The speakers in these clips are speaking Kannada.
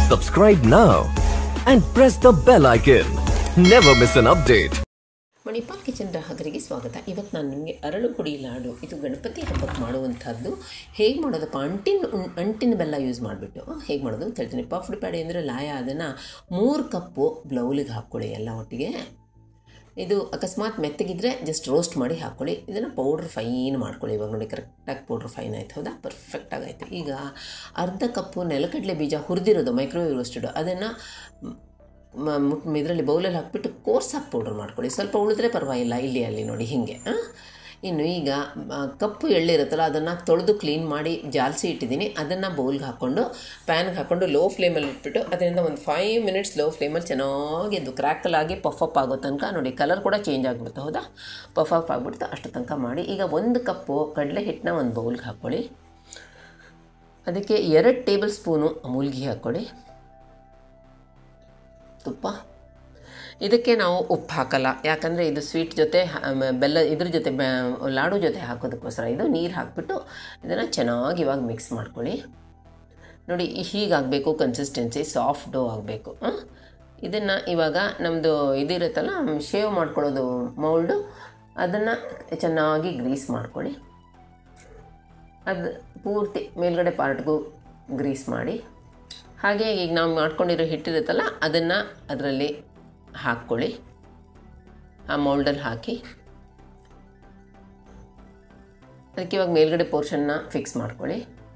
Subscribe now and press the bell icon. Never miss an update. Manipal kitchen ಗ್ರಾಹಕರಿಗೆ ಸ್ವಾಗತ ಇವತ್ತು ನಾನು ನಿಮಗೆ ಅರಳು ಪುಡಿ ಲಾಡು ಇದು ಗಣಪತಿ ಹಬ್ಬಕ್ಕೆ ಮಾಡುವಂಥದ್ದು ಹೇಗೆ ಮಾಡೋದಪ್ಪ ಅಂಟಿನ ಉಣ್- ಅಂಟಿನ ಬೆಲ್ಲ ಯೂಸ್ ಮಾಡಿಬಿಟ್ಟು ಹೇಗೆ ಮಾಡೋದು ಅಂತ ಹೇಳ್ತೀನಿ ಪಫ್ಡ್ ಪ್ಯಾಡಿ ಅಂದರೆ ಲಾಯ ಅದನ್ನು ಮೂರು ಕಪ್ಪು ಬ್ಲೌಲಿಗೆ ಹಾಕ್ಕೊಳ್ಳಿ ಎಲ್ಲ ಒಟ್ಟಿಗೆ ಇದು ಅಕಸ್ಮಾತ್ ಮೆತ್ತಗಿದ್ರೆ ಜಸ್ಟ್ ರೋಸ್ಟ್ ಮಾಡಿ ಹಾಕ್ಕೊಳ್ಳಿ ಇದನ್ನು ಪೌಡ್ರ್ ಫೈನ್ ಮಾಡ್ಕೊಳ್ಳಿ ಇವಾಗ ನೋಡಿ ಕರೆಕ್ಟಾಗಿ ಪೌಡ್ರ್ ಫೈನ್ ಆಯ್ತು ಹೌದಾ ಪರ್ಫೆಕ್ಟಾಗಿ ಆಯಿತು ಈಗ ಅರ್ಧ ಕಪ್ಪು ನೆಲಕಡಲೆ ಬೀಜ ಹುರಿದಿರೋದು ಮೈಕ್ರೋವೇವ್ ರೋಸ್ಟೆಡ್ ಅದನ್ನು ಇದರಲ್ಲಿ ಬೌಲಲ್ಲಿ ಹಾಕ್ಬಿಟ್ಟು ಕೋರ್ಸಾಗಿ ಪೌಡ್ರ್ ಮಾಡ್ಕೊಳ್ಳಿ ಸ್ವಲ್ಪ ಉಳಿದ್ರೆ ಪರವಾಗಿಲ್ಲ ಇಲ್ಲಿ ಅಲ್ಲಿ ನೋಡಿ ಹೀಗೆ ಆ? ಇನ್ನು ಈಗ ಆ, ಕಪ್ಪು ಎಳ್ಳಿರುತ್ತಲ್ಲ ಅದನ್ನು ತೊಳೆದು ಕ್ಲೀನ್ ಮಾಡಿ ಜಾಲಿಸಿ ಇಟ್ಟಿದ್ದೀನಿ ಅದನ್ನು ಬೌಲ್ಗೆ ಹಾಕ್ಕೊಂಡು ಪ್ಯಾನ್ಗೆ ಹಾಕ್ಕೊಂಡು ಲೋ ಫ್ಲೇಮಲ್ಲಿ ಇಟ್ಬಿಟ್ಟು ಅದರಿಂದ ಒಂದು ಫೈವ್ ಮಿನಿಟ್ಸ್ ಲೋ ಫ್ಲೇಮಲ್ಲಿ ಚೆನ್ನಾಗಿ ಅದು ಕ್ರ್ಯಾಕಲಾಗಿ ಪಫ್ ಅಪ್ ಆಗೋ ತನಕ ನೋಡಿ ಕಲರ್ ಕೂಡ ಚೇಂಜ್ ಆಗಿಬಿಡುತ್ತೆ ಹೌದಾ ಪಫ್ ಅಪ್ ಆಗಿಬಿಡ್ತು ಅಷ್ಟು ತನಕ ಮಾಡಿ ಈಗ ಒಂದು ಕಪ್ಪು ಕಡಲೆ ಹಿಟ್ಟನ್ನ ಒಂದು ಬೌಲ್ಗೆ ಹಾಕ್ಕೊಳ್ಳಿ ಅದಕ್ಕೆ ಎರಡು ಟೇಬಲ್ ಸ್ಪೂನು ಅಮೂಲ್ ಘೀ ಹಾಕ್ಕೊಳ್ಳಿ ತುಪ್ಪ ಇದಕ್ಕೆ ನಾವು ಉಪ್ಪು ಹಾಕಲ್ಲ ಯಾಕಂದರೆ ಇದು ಸ್ವೀಟ್ ಜೊತೆ ಹ- ಮ- ಬೆಲ್ಲ ಇದ್ರ ಜೊತೆ ಬೆ- ಲಾಡು ಜೊತೆ ಹಾಕೋದಕ್ಕೋಸ್ಕರ ಇದು ನೀರು ಹಾಕ್ಬಿಟ್ಟು ಇದನ್ನು ಚೆನ್ನಾಗಿ ಇವಾಗ ಮಿಕ್ಸ್ ಮಾಡ್ಕೊಳ್ಳಿ ನೋಡಿ ಹೀಗಾಗಬೇಕು ಕನ್ಸಿಸ್ಟೆನ್ಸಿ ಸಾಫ್ಟ್ ಡೋ ಆಗಬೇಕು ಇದನ್ನು ಇವಾಗ ನಮ್ಮದು ಇದಿರುತ್ತಲ್ಲ ಶೇವ್ ಮಾಡ್ಕೊಳ್ಳೋದು ಮೌಲ್ಡು ಅದನ್ನು ಚೆನ್ನಾಗಿ ಗ್ರೀಸ್ ಮಾಡ್ಕೊಳ್ಳಿ ಅದು ಪೂರ್ತಿ ಮೇಲ್ಗಡೆ ಪಾರ್ಟ್ಗೂ ಗ್ರೀಸ್ ಮಾಡಿ ಹಾಗೆ ಈಗ ನಾವು ಮಾಡ್ಕೊಂಡಿರೋ ಹಿಟ್ಟಿರುತ್ತಲ್ಲ ಅದನ್ನು ಅದರಲ್ಲಿ ಹಾಕ್ಕೊಳ್ಳಿ ಆ ಮೌಲ್ಡಲ್ಲಿ ಹಾಕಿ ಅದಕ್ಕೆ ಇವಾಗ ಮೇಲ್ಗಡೆ ಪೋರ್ಷನ್ನ ಫಿಕ್ಸ್ ಮಾಡ್ಕೊಳ್ಳಿ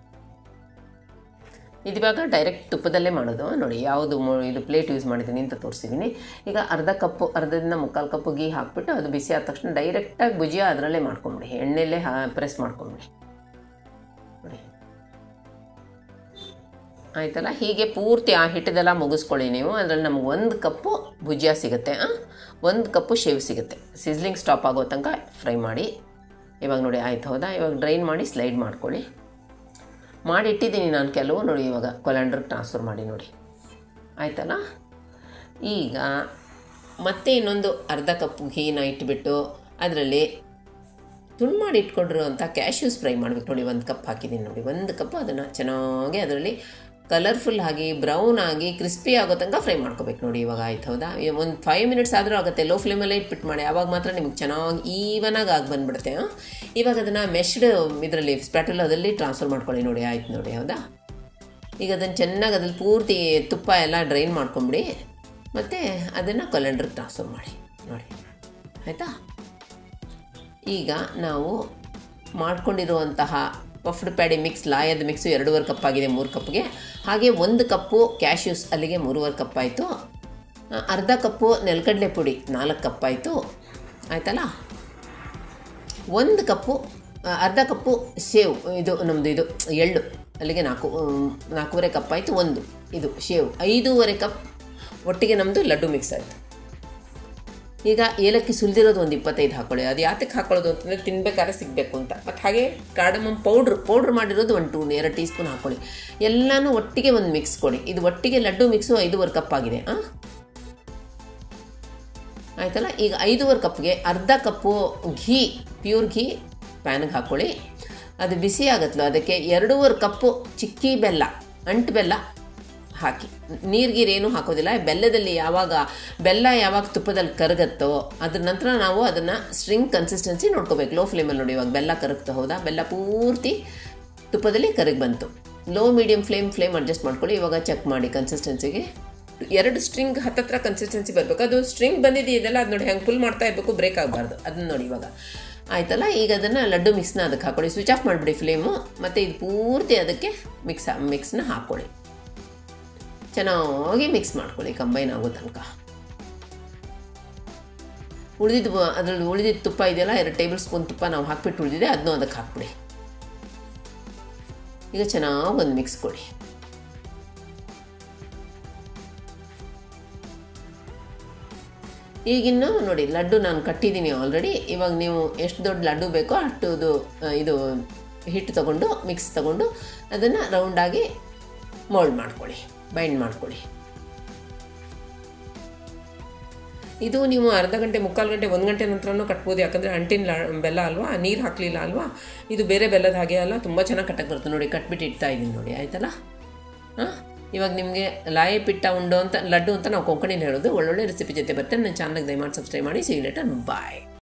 ಇದಿವಾಗ ಡೈರೆಕ್ಟ್ ತುಪ್ಪದಲ್ಲೇ ಮಾಡೋದು ನೋಡಿ ಯಾವುದು ಮೊ- ಇದು ಪ್ಲೇಟ್ ಯೂಸ್ ಮಾಡಿದ್ದೀನಿ ಅಂತ ತೋರಿಸಿದ್ದೀನಿ ಈಗ ಅರ್ಧ ಕಪ್ಪು ಅರ್ಧದಿಂದ ಮುಕ್ಕಾಲು ಕಪ್ಪು ಗೀ ಹಾಕ್ಬಿಟ್ಟು ಅದು ಬಿಸಿ ಆದ ತಕ್ಷಣ ಡೈರೆಕ್ಟಾಗಿ ಭುಜಿಯ ಅದರಲ್ಲೇ ಮಾಡ್ಕೊಂಬಿಡಿ ಎಣ್ಣೆಲ್ಲೇ ಹಾ ಪ್ರೆಸ್ ಮಾಡ್ಕೊಂಬಿಡಿ ನೋಡಿ ಆಯ್ತಲ್ಲ ಹೀಗೆ ಪೂರ್ತಿ ಆ ಹಿಟ್ಟದೆಲ್ಲ ಮುಗಿಸ್ಕೊಳ್ಳಿ ನೀವು ಅದರಲ್ಲಿ ನಮ್ಗೆ ಒಂದು ಕಪ್ಪು ಭುಜಿಯ ಸಿಗುತ್ತೆ ಒಂದು ಕಪ್ಪು ಶೇವ್ ಸಿಗುತ್ತೆ ಸಿಸ್ಲಿಂಗ್ ಸ್ಟಾಪ್ ಆಗೋ ತನಕ ಫ್ರೈ ಮಾಡಿ ಇವಾಗ ನೋಡಿ ಆಯ್ತು ಹೌದಾ ಇವಾಗ ಡ್ರೈನ್ ಮಾಡಿ ಸ್ಲೈಡ್ ಮಾಡ್ಕೊಳ್ಳಿ ಮಾಡಿ ಇಟ್ಟಿದ್ದೀನಿ ನಾನು ಕೆಲವು ನೋಡಿ ಇವಾಗ ಕೊಲ್ಯಾಂಡ್ರಿಗೆ ಟ್ರಾನ್ಸ್ಫರ್ ಮಾಡಿ ನೋಡಿ ಆಯ್ತಲ್ಲ ಈಗ ಮತ್ತೆ ಇನ್ನೊಂದು ಅರ್ಧ ಕಪ್ ಘೀನ ಇಟ್ಬಿಟ್ಟು ಅದರಲ್ಲಿ ತುಂಡು ಮಾಡಿ ಇಟ್ಕೊಂಡಿರುವಂಥ ಕ್ಯಾಶ್ಯೂಸ್ ಫ್ರೈ ಮಾಡಬೇಕು ನೋಡಿ ಒಂದು ಕಪ್ ಹಾಕಿದ್ದೀನಿ ನೋಡಿ ಒಂದು ಕಪ್ ಅದನ್ನು ಚೆನ್ನಾಗಿ ಅದರಲ್ಲಿ ಕಲರ್ಫುಲ್ ಆಗಿ ಬ್ರೌನ್ ಆಗಿ ಕ್ರಿಸ್ಪಿ ಆಗೋ ತನಕ ಫ್ರೈ ಮಾಡ್ಕೋಬೇಕು ನೋಡಿ ಇವಾಗ ಆಯ್ತು ಹೌದಾ ಒಂದು ಫೈವ್ ಮಿನಿಟ್ಸ್ ಆದರೂ ಆಗುತ್ತೆ ಲೋ ಫ್ಲೇಮಲ್ಲೇ ಇಟ್ಬಿಟ್ಟು ಮಾಡಿ ಆವಾಗ ಮಾತ್ರ ನಿಮ್ಗೆ ಚೆನ್ನಾಗಿ ಈವನಾಗಿ ಆಗಿ ಬಂದುಬಿಡುತ್ತೆ ಇವಾಗ ಅದನ್ನು ಮೆಶ್ಡ್ ಇದರಲ್ಲಿ ಸ್ಪ್ಯಾಟುಲದಲ್ಲಿ ಟ್ರಾನ್ಸ್ಫರ್ ಮಾಡ್ಕೊಳ್ಳಿ ನೋಡಿ ಆಯ್ತು ನೋಡಿ ಹೌದಾ ಈಗ ಅದನ್ನು ಚೆನ್ನಾಗಿ ಅದ್ರಲ್ಲಿ ಪೂರ್ತಿ ತುಪ್ಪ ಎಲ್ಲ ಡ್ರೈನ್ ಮಾಡ್ಕೊಂಬಿಡಿ ಮತ್ತು ಅದನ್ನು ಕೊಲೆಂಡ್ರಿಗೆ ಟ್ರಾನ್ಸ್ಫರ್ ಮಾಡಿ ನೋಡಿ ಆಯಿತಾ ಈಗ ನಾವು ಮಾಡ್ಕೊಂಡಿರುವಂತಹ ಪಫ್ಡ್ ಪ್ಯಾಡಿ ಮಿಕ್ಸ್ ಲಾಯದ ಮಿಕ್ಸು ಎರಡೂವರೆ ಕಪ್ ಆಗಿದೆ ಮೂರು ಕಪ್ಗೆ ಹಾಗೆ ಒಂದು ಕಪ್ಪು ಕ್ಯಾಶ್ಯೂಸ್ ಅಲ್ಲಿಗೆ ಮೂರುವರೆ ಕಪ್ ಆಯಿತು ಅರ್ಧ ಕಪ್ಪು ನೆಲಗಡಲೆ ಪುಡಿ ನಾಲ್ಕು ಕಪ್ ಆಯಿತು ಆಯ್ತಲ್ಲ ಒಂದು ಕಪ್ಪು ಆ, ಅರ್ಧ ಕಪ್ಪು ಸೇವ್ ಇದು ನಮ್ಮದು ಇದು ಎಳ್ಳು ಅಲ್ಲಿಗೆ ನಾಲ್ಕು ಮ್, ನಾಲ್ಕೂವರೆ ಕಪ್ ಆಯಿತು ಒಂದು ಇದು ಶೇವ್ ಐದೂವರೆ ಕಪ್ ಒಟ್ಟಿಗೆ ನಮ್ಮದು ಲಡ್ಡು ಮಿಕ್ಸ್ ಆಯಿತು ಈಗ ಏಲಕ್ಕಿ ಸುಲಿದಿರೋದು ಒಂದು ಇಪ್ಪತ್ತೈದು ಹಾಕೊಳ್ಳಿ ಅದು ಯಾತಕ್ಕೆ ಹಾಕೊಳ್ಳೋದು ಅಂತಂದರೆ ತಿನ್ಬೇಕಾದ್ರೆ ಸಿಗಬೇಕು ಅಂತ ಮತ್ತು ಹಾಗೆ ಕಾರ್ಡಮಮ್ ಪೌಡ್ರ್ ಪೌಡ್ರ್ ಮಾಡಿರೋದು ಒಂದು ಟೂ ಎರಡು ಟೀ ಸ್ಪೂನ್ ಹಾಕ್ಕೊಳ್ಳಿ ಎಲ್ಲನೂ ಒಟ್ಟಿಗೆ ಒಂದು ಮಿಕ್ಸ್ ಕೊಡಿ ಇದು ಒಟ್ಟಿಗೆ ಲಡ್ಡು ಮಿಕ್ಸು ಐದೂವರೆ ಕಪ್ ಆಗಿದೆ ಹಾಂ ಆಯ್ತಲ್ಲ ಈಗ ಐದೂವರೆ ಕಪ್ಗೆ ಅರ್ಧ ಕಪ್ಪು ಘೀ ಪ್ಯೂರ್ ಘೀ ಪ್ಯಾನ್ಗೆ ಹಾಕ್ಕೊಳ್ಳಿ ಅದು ಬಿಸಿ ಆಗತ್ತಲ್ಲ ಅದಕ್ಕೆ ಎರಡೂವರೆ ಕಪ್ಪು ಚಿಕ್ಕಿ ಬೆಲ್ಲ ಅಂಟು ಬೆಲ್ಲ ಹಾಕಿ ನೀರ್ಗೀರೇನು ಹಾಕೋದಿಲ್ಲ ಬೆಲ್ಲದಲ್ಲಿ ಯಾವಾಗ ಬೆಲ್ಲ ಯಾವಾಗ ತುಪ್ಪದಲ್ಲಿ ಕರಗತ್ತೋ ಅದ್ರ ನಂತರ ನಾವು ಅದನ್ನು ಸ್ಟ್ರಿಂಗ್ ಕನ್ಸಿಸ್ಟೆನ್ಸಿ ನೋಡ್ಕೋಬೇಕು ಲೋ ಫ್ಲೇಮಲ್ಲಿ ನೋಡಿ ಇವಾಗ ಬೆಲ್ಲ ಕರಗ್ತಾ ಹೌದಾ ಬೆಲ್ಲ ಪೂರ್ತಿ ತುಪ್ಪದಲ್ಲಿ ಕರಗಿ ಬಂತು low medium flame flame adjust ಮಾಡ್ಕೊಳ್ಳಿ ಇವಾಗ ಚೆಕ್ ಮಾಡಿ ಕನ್ಸಿಸ್ಟೆನ್ಸಿಗೆ ಎರಡು ಸ್ಟ್ರಿಂಗ್ ಹತ್ತತ್ರ ಕನ್ಸಿಸ್ಟೆನ್ಸಿ ಬರಬೇಕು ಅದು ಸ್ಟ್ರಿಂಗ್ ಬಂದಿದೆಯಲ್ಲ ಅದು ನೋಡಿ ಹೆಂಗೆ ಫುಲ್ ಮಾಡ್ತಾ ಇರಬೇಕು ಬ್ರೇಕ್ ಆಗಬಾರ್ದು ಅದನ್ನ ನೋಡಿ ಇವಾಗ ಆಯ್ತಲ್ಲ ಈಗ ಅದನ್ನು ಲಡ್ಡು ಮಿಕ್ಸ್ನ ಅದಕ್ಕೆ ಹಾಕೊಳ್ಳಿ ಸ್ವಿಚ್ ಆಫ್ ಮಾಡಿಬಿಡಿ ಫ್ಲೇಮು ಮತ್ತು ಇದು ಪೂರ್ತಿ ಅದಕ್ಕೆ ಮಿಕ್ಸ್ ಮಿಕ್ಸ್ನ ಹಾಕ್ಕೊಳ್ಳಿ ಚೆನ್ನಾಗಿ ಮಿಕ್ಸ್ ಮಾಡ್ಕೊಳ್ಳಿ ಕಂಬೈನ್ ಆಗೋ ತನಕ ಉಳಿದಿದ್ದು ಅದರಲ್ಲಿ ಉಳಿದಿದ್ದ ತುಪ್ಪ ಇದೆಯಲ್ಲ ಎರಡು ಟೇಬಲ್ ಸ್ಪೂನ್ ತುಪ್ಪ ನಾವು ಹಾಕ್ಬಿಟ್ಟು ಉಳಿದಿದೆ ಅದನ್ನೂ ಅದಕ್ಕೆ ಹಾಕ್ಬಿಡಿ ಈಗ ಚೆನ್ನಾಗಿ ಒಂದು ಮಿಕ್ಸ್ ಕೊಡಿ ಈಗಿನ್ನು ನೋಡಿ ಲಡ್ಡು ನಾನು ಕಟ್ಟಿದ್ದೀನಿ ಆಲ್ರೆಡಿ ಇವಾಗ ನೀವು ಎಷ್ಟು ದೊಡ್ಡ ಲಡ್ಡು ಬೇಕೋ ಅಷ್ಟುದು ಆ, ಇದು ಹಿಟ್ಟು ತಗೊಂಡು ಮಿಕ್ಸ್ ತಗೊಂಡು ಅದನ್ನು ರೌಂಡಾಗಿ ಮೋಲ್ಡ್ ಮಾಡ್ಕೊಳ್ಳಿ ಬೈಂಡ್ ಮಾಡ್ಕೊಳ್ಳಿ ಇದು ನೀವು ಅರ್ಧ ಗಂಟೆ ಮುಕ್ಕಾಲು ಗಂಟೆ ಒಂದು ಗಂಟೆ ನಂತರನೂ ಕಟ್ಬೋದು ಯಾಕಂದರೆ ಅಂಟಿನ ಲಾ ಬೆಲ್ಲ ಅಲ್ವಾ ನೀರು ಹಾಕಲಿಲ್ಲ ಅಲ್ವಾ ಇದು ಬೇರೆ ಬೆಲ್ಲದ ಹಾಗೆ ಅಲ್ಲ ತುಂಬ ಚೆನ್ನಾಗಿ ಕಟ್ಟಕ್ಕೆ ಬರುತ್ತೆ ನೋಡಿ ಕಟ್ಬಿಟ್ಟು ಇಡ್ತಾ ಇದ್ದೀನಿ ನೋಡಿ ಆಯ್ತಲ್ಲ ಹಾಂ ಇವಾಗ ನಿಮಗೆ ಲಾಯಿ ಪಿಟ್ಟ ಉಂಡು ಅಂತ ಲಡ್ಡು ಅಂತ ನಾವು ಕೊಂಕಣಿಲಿ ಹೇಳೋದು ಒಳ್ಳೊಳ್ಳೆ ರೆಸಿಪಿ ಜೊತೆ ಬರ್ತೇನೆ ನನ್ನ ಚಾನಲ್ಗೆ ದಯಮಾಡಿ ಸಬ್ಸ್ಕ್ರೈಬ್ ಮಾಡಿ ಸಿ ಲೆಟರ್ ಬಾಯ್